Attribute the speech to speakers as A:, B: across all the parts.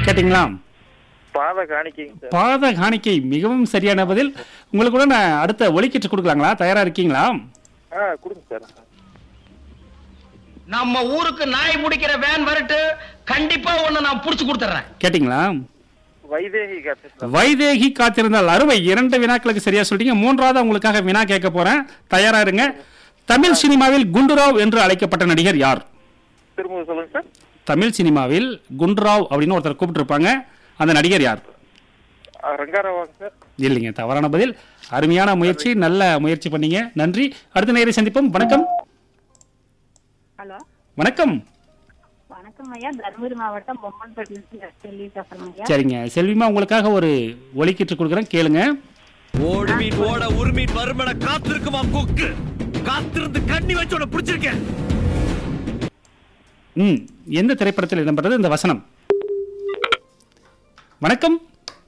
A: கேட்டிங்களா
B: பாத காணிக்கைங்க சார்
A: பாத காணிக்கை மிகவும் சரியான பதில் உங்களுக்கு கூட நான் அடுத்த ஒலிக்கிட்டு கொடுக்கலாங்களா தயாரா இருக்கீங்களா
B: ஆ கொடுங்க சார்
C: நம்ம ஊருக்கு நாய் பிடிக்கிற வேன் வரட்டு கண்டிப்பா ஒண்ணு நான் புடிச்சு கொடுத்துறேன்
A: கேட்டிங்களா
B: வைதேகி காத்து
A: வைதேகி காத்திருந்தால் அறுவை இரண்டு வினாக்களுக்கு சரியா சொல்லிட்டீங்க மூன்றாவது உங்களுக்காக வினா கேட்க போறேன் தயாரா இருங்க தமிழ் சினிமாவில் குண்டுராவ் என்று அழைக்கப்பட்ட நடிகர் யார்
B: திரும்ப சொல்லுங்க சார்
A: தமிழ் சினிமாவில் குண்டுராவ் அப்படின்னு ஒருத்தர் கூப்பிட்டுருப்பாங்க அந்த நடிகர் யார்
B: ஆ, ரங்காராவாங்க சார்
A: இல்லைங்க தவறான பதில் அருமையான முயற்சி நல்ல முயற்சி பண்ணீங்க நன்றி அடுத்த நேரை சந்திப்போம் வணக்கம்
D: ஹலோ
A: வணக்கம்
D: வணக்கம் ஐயா தருமபுரி மாவட்டம் பொம்மன்பேட்டிலிருந்து செல்வி பேசுறேன் ஐயா
A: சரிங்க செல்விமா உங்களுக்காக ஒரு ஒலிக்கிட்டு கொடுக்குறேன் கேளுங்க
E: ஓடு மீன் ஓட உருமீன் வருமன காத்திருக்குமா கொக்கு காத்திருந்து கண்ணி வச்சு உன பிடிச்சிருக்கேன்
A: ம் எந்த திரைப்படத்தில் இடம்பெற்றது இந்த வசனம் வணக்கம்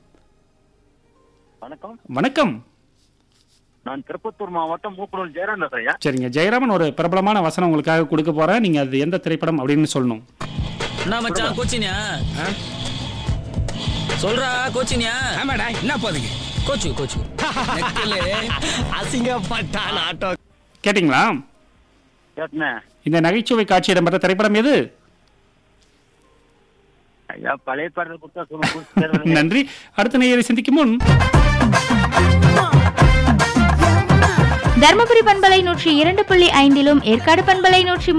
F: வணக்கம்
A: வணக்கம்
F: நான் திருப்பத்தூர் மாவட்டம் மூப்பனூர் ஜெயராம் ஐயா
A: சரிங்க ஜெயராமன் ஒரு பிரபலமான வசனம் உங்களுக்காக கொடுக்க போறேன் நீங்க அது எந்த திரைப்படம் அப்படின்னு சொல்லணும்
E: என்ன மச்சான் கோச்சினியா சொல்றா கோச்சினியா
G: ஆமாடா என்ன போதுங்க
E: கோச்சு கோச்சு
G: அசிங்கப்பட்டான் ஆட்டோ
A: கேட்டிங்களா
F: கேட்டனே
A: இந்த நகைச்சுவை காட்சி இடம்பெற்ற திரைப்படம் எது
F: ஐயா பழைய பாடல் கொடுத்தா சொல்லுங்க
A: நன்றி அடுத்த நேயரை சந்திக்கும் முன்
H: தர்மபுரி பண்பலை நூற்றி இரண்டு புள்ளி ஐந்திலும் ஏற்காடு பண்பலை நூற்றி